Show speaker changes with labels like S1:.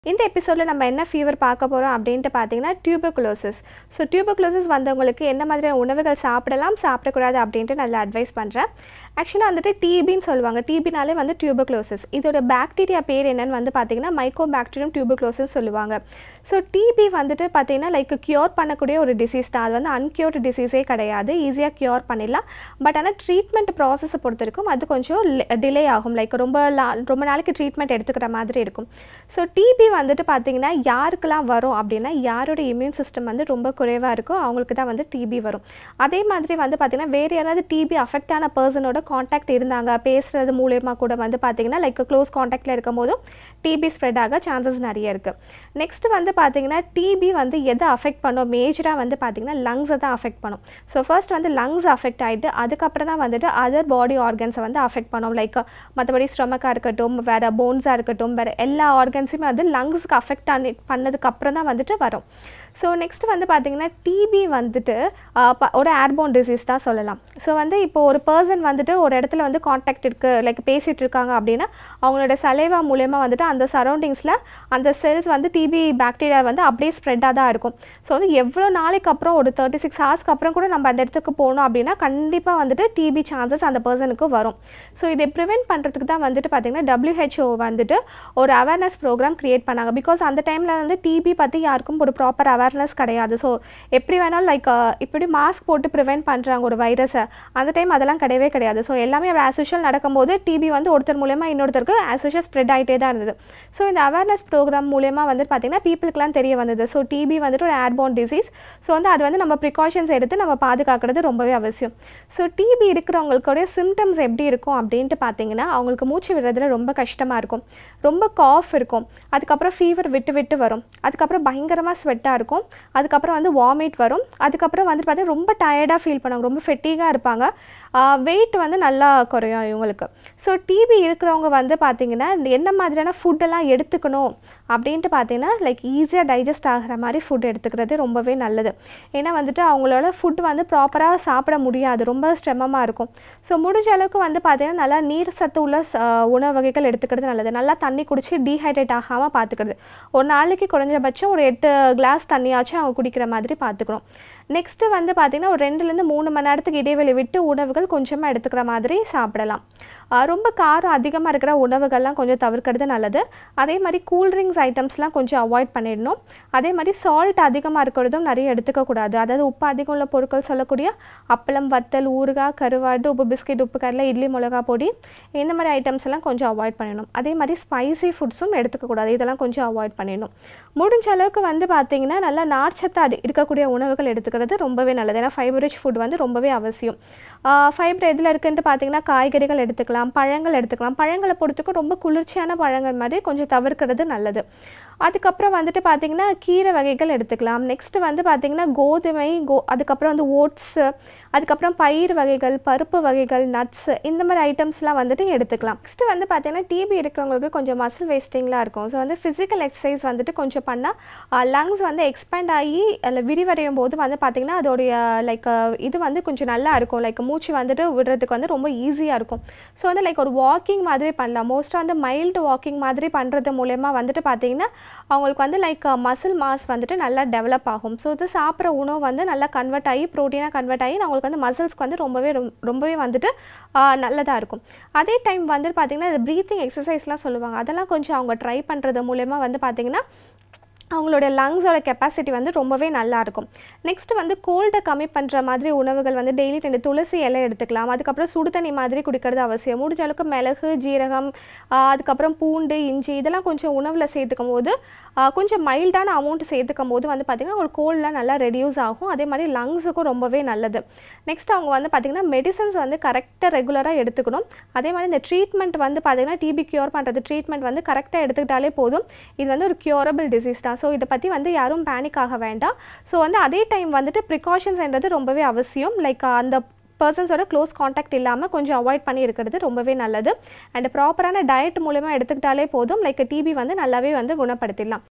S1: இந்த எபிசோடில் நம்ம என்ன ஃபீவர் பார்க்க போகிறோம் அப்படின்ட்டு பார்த்தீங்கன்னா டியூபர்குலோசிஸ் ஸோ டியூபர்குலோசிஸ் வந்தவங்களுக்கு என்ன மாதிரியான உணவுகள் சாப்பிடலாம் சாப்பிடக்கூடாது அப்படின்ட்டு நல்லா அட்வைஸ் பண்ணுறேன் ஆக்சுவலாக வந்துட்டு டிபின்னு சொல்லுவாங்க டிபினாலே வந்து டியூபர்குலோசிஸ் இதோட பாக்டீரியா பேர் என்னன்னு வந்து பார்த்தீங்கன்னா மைக்கோ பாக்டீரியம் டியூபர்குலோசிஸ் சொல்லுவாங்க ஸோ டிபி வந்துட்டு பார்த்தீங்கன்னா லைக் க்யூர் பண்ணக்கூடிய ஒரு டிசீஸ் தான் அது வந்து அன்க்யூர்டு டிசீஸே கிடையாது ஈஸியாக க்யூர் பண்ணிடலாம் பட் ஆனால் ட்ரீட்மெண்ட் ப்ராசஸை பொறுத்த வரைக்கும் அது கொஞ்சம் டிலே ஆகும் லைக் ரொம்ப லா ரொம்ப நாளைக்கு ட்ரீட்மெண்ட் எடுத்துக்கிற மாதிரி இருக்கும் ஸோ டிபி வந்துட்டு பார்த்தீங்கன்னா யாருக்கெல்லாம் வரும் அப்படின்னா யாரோட இம்யூன் சிஸ்டம் வந்து ரொம்ப குறைவாக இருக்கோ அவங்களுக்கு தான் வந்து டிபி வரும் அதே மாதிரி வந்து பார்த்திங்கன்னா வேறு யாராவது டிபி அஃபெக்ட் ஆன பர்சனோட காண்டாக்ட் இருந்தாங்க பேசுகிறது மூலயமா கூட வந்து பார்த்திங்கன்னா லைக் க்ளோஸ் காண்டாக்டில் இருக்கும் போதும் டிபி ஸ்ப்ரெட் ஆக சான்சஸ் நிறைய இருக்குது நெக்ஸ்ட் வந்து பார்த்திங்கன்னா டிபி வந்து எதை அஃபெக்ட் பண்ணும் மேஜராக வந்து பார்த்திங்கன்னா லங்ஸை தான் அஃபெக்ட் பண்ணும் ஸோ ஃபர்ஸ்ட் வந்து லங்ஸ் அஃபெக்ட் ஆகிட்டு அதுக்கப்புறம் தான் வந்துட்டு அதர் பாடி ஆர்கன்ஸை வந்து அஃபெக்ட் பண்ணும் லைக் மற்றபடி ஸ்டொமக்காக இருக்கட்டும் வேறு போன்ஸாக இருக்கட்டும் வேறு எல்லா ஆர்கன்ஸுமே வந்து லங்ஸுக்கு அஃபெக்ட் ஆனி பண்ணதுக்கு அப்புறம் தான் வந்துட்டு வரும் ஸோ நெக்ஸ்ட் வந்து பார்த்திங்கன்னா டிபி வந்துட்டு ஆஹ், ப- ஒரு ஏர்போன் டிசீஸ் தான் சொல்லலாம் ஸோ வந்து இப்போ ஒரு பர்சன் வந்துட்டு ஒரு இடத்துல வந்து காண்டாக்ட் இருக்குது லைக் பேசிகிட்டு இருக்காங்க அப்படின்னா அவங்களோட சலைவா மூலயமா வந்துட்டு அந்த சரௌண்டிங்ஸில் அந்த செல்ஸ் வந்து டிபி பாக்டீரியா வந்து அப்படியே ஸ்ப்ரெட்டாக தான் இருக்கும் ஸோ வந்து எவ்வளோ நாளைக்கு அப்புறம் ஒரு தேர்ட்டி சிக்ஸ் ஹவர்ஸ்க்கு அப்புறம் கூட நம்ம அந்த இடத்துக்கு போனோம் அப்படின்னா கண்டிப்பாக வந்துட்டு டிபி சான்சஸ் அந்த பர்சனுக்கு வரும் ஸோ இதை ப்ரிவென்ட் பண்ணுறதுக்கு தான் வந்துட்டு பார்த்திங்கன்னா WHO வந்துட்டு ஒரு அவேர்னஸ் ப்ரோக்ராம் க்ரியேட் பண்ணாங்க பிகாஸ் அந்த டைமில் வந்து டிபி பற்றி யாருக்கும் ஒரு ப்ராப்பர் அவேர்னஸ் கிடையாது ஸோ எப்படி வேணாலும் லைக் இப்படி மாஸ்க் போட்டு ப்ரிவென்ட் பண்ணுறாங்க ஒரு வைரஸை அந்த டைம் அதெல்லாம் கிடையவே கிடையாது ஸோ எல்லாமே ஆஸ் யூஷுவல் நடக்கும்போது டிபி வந்து ஒருத்தர் மூலயமா இன்னொருத்தருக்கு ஆஸ் யூஷுவல் ஸ்ப்ரெட் ஆகிட்டே தான் இருந்தது ஸோ இந்த அவேர்னஸ் ப்ரோக்ராம் மூலயமா வந்துட்டு பார்த்திங்கன்னா பீப்புளுக்குலாம் தெரிய வந்தது ஸோ டிபி வந்துட்டு ஒரு ஏர்போன் டிசீஸ் ஸோ வந்து அது வந்து நம்ம ப்ரிகாஷன்ஸ் எடுத்து நம்ம பாதுகாக்கிறது ரொம்பவே அவசியம் ஸோ டிபி இருக்கிறவங்களுடைய சிம்டம்ஸ் எப்படி இருக்கும் அப்படின்ட்டு பார்த்தீங்கன்னா அவங்களுக்கு மூச்சு விடுறதுல ரொம்ப கஷ்டமாக இருக்கும் ரொம்ப காஃப் இருக்கும் அதுக்கப்புறம் ஃபீவர் விட்டு விட்டு வரும் அதுக்கப்புறம் பயங்கரமாக ஸ்வெட்டாக இருக்கும் அதுக்கப்புறம் வந்து வாமிட் வரும் அதுக்கப்புறம் வந்து பார்த்தீங்கன்னா ரொம்ப டயர்டாக ஃபீல் பண்ணுவாங்க ரொம்ப ஃபெட்டிகாக இருப்பாங்க வெயிட் வந்து நல்லா குறையும் இவங்களுக்கு ஸோ டிபி இருக்கிறவங்க வந்து பார்த்திங்கன்னா என்ன மாதிரியான ஃபுட்டெல்லாம் எடுத்துக்கணும் அப்படின்ட்டு பார்த்தீங்கன்னா லைக் ஈஸியாக டைஜஸ்ட் ஆகிற மாதிரி ஃபுட் எடுத்துக்கிறது ரொம்பவே நல்லது ஏன்னா வந்துட்டு அவங்களோட ஃபுட் வந்து ப்ராப்பராக சாப்பிட முடியாது ரொம்ப சிரமமாக இருக்கும் ஸோ முடிஞ்ச அளவுக்கு வந்து பார்த்தீங்கன்னா நல்லா நீர் சத்து உள்ள ச- உணவு வகைகள் எடுத்துக்கிறது நல்லது நல்லா தண்ணி குடிச்சு டீஹைட்ரேட் ஆகாமல் பார்த்துக்கிறது ஒரு நாளைக்கு குறைஞ்சபட்சம் ஒரு எட்டு கிளாஸ் தண்ணியாச்சும் அவங்க குடிக்கிற மாதிரி பார்த்துக்கணும் நெக்ஸ்ட்டு வந்து பார்த்திங்கன்னா ஒரு ரெண்டுலேருந்து மூணு மணி நேரத்துக்கு இடைவெளி விட்டு உணவுகள் கொஞ்சமாக எடுத்துக்கிற மாதிரி சாப்பிடலாம் ஆஹ் ரொம்ப காரம் அதிகமாக இருக்கிற உணவுகள்லாம் கொஞ்சம் தவிர்க்கிறது நல்லது அதே மாதிரி கூல்ட்ரிங்க்ஸ் ஐட்டம்ஸ்லாம் கொஞ்சம் அவாய்ட் பண்ணிடணும் அதே மாதிரி சால்ட் அதிகமாக இருக்கிறதும் நிறைய எடுத்துக்கக்கூடாது அதாவது உப்பு அதிகம் உள்ள பொருட்கள் சொல்லக்கூடிய அப்பளம் வத்தல் ஊறுகாய் கருவாடு உப்பு பிஸ்கெட் உப்பு கடலை இட்லி மிளகா பொடி இந்த மாதிரி ஐட்டம்ஸ் எல்லாம் கொஞ்சம் அவாய்ட் பண்ணிடணும் அதே மாதிரி ஸ்பைசி ஃபுட்ஸும் எடுத்துக்கக்கூடாது இதெல்லாம் கொஞ்சம் அவாய்ட் பண்ணிடணும் முடிஞ்ச அளவுக்கு வந்து பார்த்தீங்கன்னா நல்லா நார்ச்சத்து அடி இருக்கக்கூடிய உணவுகள் எடுத்துக்கிறது ரொம்பவே நல்லது ஏன்னா ஃபைபர் ரிச் ஃபுட் வந்து ரொம்பவே அவசியம் ஃபைபர் எதில் இருக்குன்ட்டு பார்த்தீங்கன்னா காய்கறிகள் எடுத்துக்கலாம் பழங்கள் எடுத்துக்கலாம் பழங்களை பொறுத்துக்கும் ரொம்ப குளிர்ச்சியான பழங்கள் மாதிரி கொஞ்சம் தவிர்க்கிறது நல்லது அதுக்கப்புறம் வந்துட்டு பார்த்தீங்கன்னா கீரை வகைகள் எடுத்துக்கலாம் நெக்ஸ்ட் வந்து பார்த்தீங்கன்னா கோதுமை கோ அதுக்கப்புறம் வந்து ஓட்ஸு அதுக்கப்புறம் பயிர் வகைகள் பருப்பு வகைகள் நட்ஸ் இந்த மாதிரி ஐட்டம்ஸ்லாம் வந்துட்டு எடுத்துக்கலாம் நெக்ஸ்ட் வந்து பார்த்தீங்கன்னா டிபி இருக்கிறவங்களுக்கு கொஞ்சம் மசில் வேஸ்டிங்லாம் இருக்கும் ஸோ வந்து ஃபிசிக்கல் எக்ஸசைஸ் வந்துட்டு கொஞ்சம் பண்ணால் லங்ஸ் வந்து எக்ஸ்பேண்ட் ஆகி அதில் விரிவடையும் போது வந்து பார்த்திங்கன்னா அதோடைய லைக் இது வந்து கொஞ்சம் நல்லா இருக்கும் லைக் மூச்சு வந்துட்டு விடுறதுக்கு வந்து ரொம்ப ஈஸியாக இருக்கும் ஸோ வந்து லைக் ஒரு வாக்கிங் மாதிரி பண்ணலாம் மோஸ்ட்டாக வந்து மைல்டு வாக்கிங் மாதிரி பண்ணுறது மூலயமா வந்துட்டு பார்த்திங்கன்னா அவங்களுக்கு வந்து லைக் மசில் மாஸ் வந்துட்டு நல்லா டெவலப் ஆகும் ஸோ இது சாப்பிட்ற உணவு வந்து நல்லா கன்வெர்ட் ஆகி ப்ரோட்டீனாக கன்வெர்ட் ஆகி அவங்களுக்கு வந்து மசில்ஸ்க்கு வந்து ரொம்பவே ரொம்- ரொம்பவே வந்துட்டு நல்லதாக இருக்கும் அதே டைம் வந்து பார்த்திங்கன்னா இது ப்ரீத்திங் எக்ஸசைஸ்லாம் சொல்லுவாங்க அதெல்லாம் கொஞ்சம் அவங்க ட்ரை பண்ணுறது மூலயமா வந்து பார்த்திங்கன்னா அவங்களோட லங்ஸோட கெப்பாசிட்டி வந்து ரொம்பவே நல்லா இருக்கும் நெக்ஸ்ட் வந்து கோல்டை கம்மி பண்ணுற மாதிரி உணவுகள் வந்து டெய்லி ரெண்டு துளசி இலை எடுத்துக்கலாம் அதுக்கப்புறம் சுடு தண்ணி மாதிரி குடிக்கிறது அவசியம் முடிஞ்ச அளவுக்கு மிளகு ஜீரகம் ஆஹ் அதுக்கப்புறம் பூண்டு இஞ்சி இதெல்லாம் கொஞ்சம் உணவில் சேர்த்துக்கும் போது ஆஹ் கொஞ்சம் மைல்டான அமௌண்ட் சேர்த்துக்கும் போது வந்து பார்த்திங்கன்னா உங்களுக்கு கோல்ட்லாம் நல்லா ரெடியூஸ் ஆகும் அதே மாதிரி லங்ஸுக்கும் ரொம்பவே நல்லது நெக்ஸ்ட் அவங்க வந்து பார்த்திங்கன்னா மெடிசன்ஸ் வந்து கரெக்டாக ரெகுலராக எடுத்துக்கணும் அதே மாதிரி இந்த ட்ரீட்மெண்ட் வந்து பார்த்திங்கன்னா டிபி க்யூர் பண்ணுறது ட்ரீட்மெண்ட் வந்து கரெக்டாக எடுத்துக்கிட்டாலே போதும் இது வந்து ஒரு க்யூரபிள் டிசீஸ் தான் ஸோ இதை பற்றி வந்து யாரும் பேனிக் ஆக வேண்டாம் ஸோ வந்து அதே டைம் வந்துட்டு ப்ரிகாஷன்ஸ்ன்றது ரொம்பவே அவசியம் லைக் அந்த பர்சன்ஸோட க்ளோஸ் காண்டாக்ட் இல்லாமல் கொஞ்சம் அவாய்ட் பண்ணி இருக்கிறது ரொம்பவே நல்லது அண்ட் ப்ராப்பரான டயட் மூலமா எடுத்துக்கிட்டாலே போதும் லைக் டிபி வந்து நல்லாவே வந்து குணப்படுத்திடலாம்